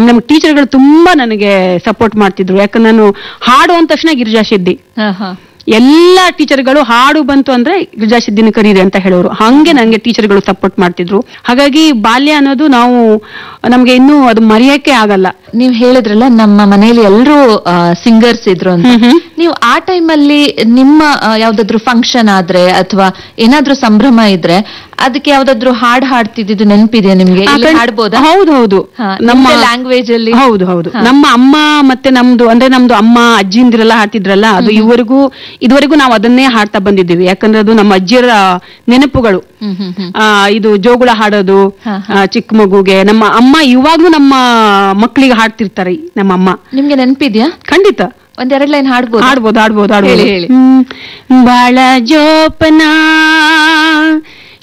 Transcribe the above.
ನಮ್ಮ ಟೀಚರ್ಗಳು ತುಂಬಾ ನನಗೆ ಸಪೋರ್ಟ್ ಮಾಡ್ತಿದ್ರು ಯಾಕಂದ್ರೆ ನಾನು ಹಾಡು ಅಂದ ತಕ್ಷಣ ಗಿರಿಜಾ ಸಿದ್ದಿ ಹಾ, ಹಾ. ಎಲ್ಲಾ ಟೀಚರ್ಗಳು ಹಾಡು ಬಂತು ಅಂದ್ರೆ ಗಿರಿಜಾ ಸಿದ್ದಿನ ಕರೀರಿ ಅಂತ ಹೇಳೋರು ಹಂಗೆ ನನಗೆ ಟೀಚರ್ಗಳು ಸಪೋರ್ಟ್ ಮಾಡ್ತಿದ್ರು ಹಾಗಾಗಿ ಬಾಲ್ಯ ಅನ್ನೋದು ನಾವು ನಮ್ಗೆ ಇನ್ನೂ ಅದು ಮರೆಯಕ್ಕೆ ಆಗಲ್ಲ ನೀವ್ ಹೇಳಿದ್ರಲ್ಲ ನಮ್ಮ ಮನೆಯಲ್ಲಿ ಎಲ್ಲರೂ ಸಿಂಗರ್ಸ್ ಇದ್ರು ಅಂತ ಹ್ಮ್ ಹ್ಮ್. ನೀವು ಆ ಟೈಮಲ್ಲಿ ನಿಮ್ಮ ಆ, ಯಾವ್ದಾದ್ರು ಫಂಕ್ಷನ್ ಆದ್ರೆ ಅಥವಾ ಏನಾದ್ರೂ ಸಂಭ್ರಮ ಇದ್ರೆ ಅದಕ್ಕೆ ಯಾವ್ದಾದ್ರು ಹಾಡ್ ಹಾಡ್ತಿದ್ದು ನೆನಪಿದೆಯಾ ನಿಮ್ಗೆ ಆ, ಇಲ್ಲಿ ಖಂಡ್- ಹಾಡ್ಬೋದಾ ಹೌದು ಹೌದು ಹಾ, ನಮ್ಮ ನಿಮ್ದೇ language ಅಲ್ಲಿ? ಹೌದು ಹೌದು ಹಾ. ನಮ್ಮ ಅಮ್ಮ ಮತ್ತೆ ನಮ್ದು ಅಂದ್ರೆ ನಮ್ದು ಅಮ್ಮ ಅಜ್ಜಿಂದಿರೆಲ್ಲ ಹಾಡ್ತಿದ್ರಲ್ಲ ಅದು ಇವರೆಗೂ ಇದುವರೆಗೂ ನಾವು ಅದನ್ನೇ ಹಾಡ್ತಾ ಬಂದಿದ್ದೀವಿ ಯಾಕಂದ್ರೆ ಅದು ನಮ್ಮ ಅಜ್ಜಿಯರ ನೆನಪುಗಳು ಹ್ಮ್ ಹ್ಮ್ ಹ್ಮ್ ಆ, ಇದು ಜೋಗುಳ ಹಾಡೋದು ಹಾ, ಆ, ಚಿಕ್ಕ ಮಗುಗೆ ನಮ್ಮ ಅಮ್ಮ ಇವಾಗ್ಲೂ ನಮ್ಮ ಮಕ್ಕಳಿಗೆ ಹಾಡ್ತಿರ್ತಾರೆ ನಮ್ಮ ಅಮ್ಮ ನಿಮ್ಗೆ ನೆನಪಿದ್ಯಾ ಖಂಡಿತ ಒಂದೆರಡ್ ಲೈನ್ ಹಾಡ್ಬೋದು ಆಡ್ಬೋದು ಆಡ್ಬೋದು ಆಡ್ಬೋದು ಹೇಳಿ, ಹೇಳಿ. ಹ್ಮ್. ಬಾಳ ಜೋಪನ